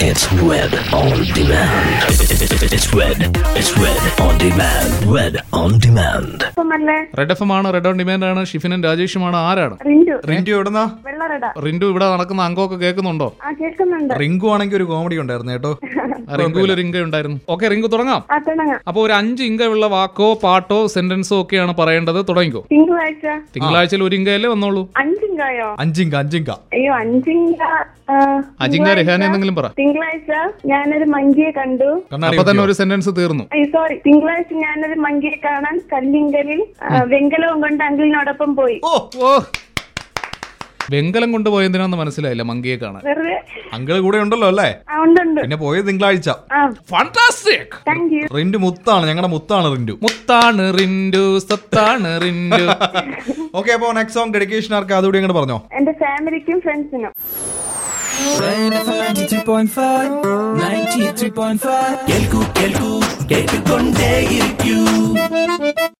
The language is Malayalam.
It's Red on Demand. It's Red. It's Red on Demand. Red on Demand. അല്ലേ റെഡ് എഫ് എം ആണ് റെഡ് ഓൺ ഡിമാൻഡ് ആണ് ഷിഫിനും രാജേഷുമാണ് ആരാണ് റിന്റു റിന്റു എവിടുന്നാ വെള്ളറട റിന്റു ഇവിടെ നടക്കുന്ന അങ്കമൊക്കെ കേൾക്കുന്നുണ്ടോ ആ കേൾക്കുന്നുണ്ട് റിങ്കു ആണെങ്കിൽ ഒരു കോമഡി ഉണ്ടായിരുന്നു കേട്ടോ റിങ്കുവിൽ ഒരു ഇങ്ക ഉണ്ടായിരുന്നു ഓക്കെ റിങ്കു തുടങ്ങാം ആ തുടങ്ങാം അപ്പൊ ഒരു അഞ്ച് ഇങ്കയുള്ള വാക്കോ പാട്ടോ സെന്റൻസോ ഒക്കെയാണ് പറയേണ്ടത് തുടങ്ങിക്കോ തിങ്കളാഴ്ച തിങ്കളാഴ്ചയിൽ ഒരു ഇങ്കയല്ലേ വന്നോളൂ അഞ്ചിങ്കായോ അഞ്ചിങ്ക അഞ്ചിങ്ക അയ്യോ അഞ്ചിങ്ക ആ, അജിങ്ക രഹാന എന്തെങ്കിലും പറ തിങ്കളാഴ്ച ഞാനൊരു മങ്കിയെ കണ്ടു കണ്ണാടി അപ്പൊ തന്നെ നോക്കിയോ? ഒരു സെന്റൻസ് തീർന്നു അയ്യോ സോറി തിങ്കളാഴ്ച ഞാനൊരു മങ്കിയെ കാണാൻ കല്ലിങ്കലിൽ ആ, വെങ്കലവും കൊണ്ട് അങ്കിളിനോടൊപ്പം പോയി ഓ ഓ വെങ്കലം കൊണ്ടുപോയതിനാന്ന് മനസ്സിലായില്ല മങ്കിയെ കാണാൻ വെറുതെ അങ്കിള് കൂടെ ഉണ്ടല്ലോ അല്ലേ ആ ഉണ്ട് പിന്നെ പോയത് തിങ്കളാഴ്ച ആ ഫണ്ടാസ്റ്റിക് താങ്ക് യു റിന്റു മുത്താണ് ഞങ്ങളുടെ മുത്താണ് റിന്റു മുത്താണ് റിൻഡു സത്താണ് റിൻഡു ഓക്കെ അപ്പൊ നെക്സ്റ്റ് സോങ് ഡെഡിക്കേഷൻ ആർക്ക് അതുകൂടി അങ്ങോട്ട് പറഞ്ഞോ എന്റെ ഫാമിലിക്കും ഫ്രണ്ട്സിനും Red FM 93.5 93.5 Kelku, kelku, കേട്ടുകൊണ്ടേയിരിക്കൂ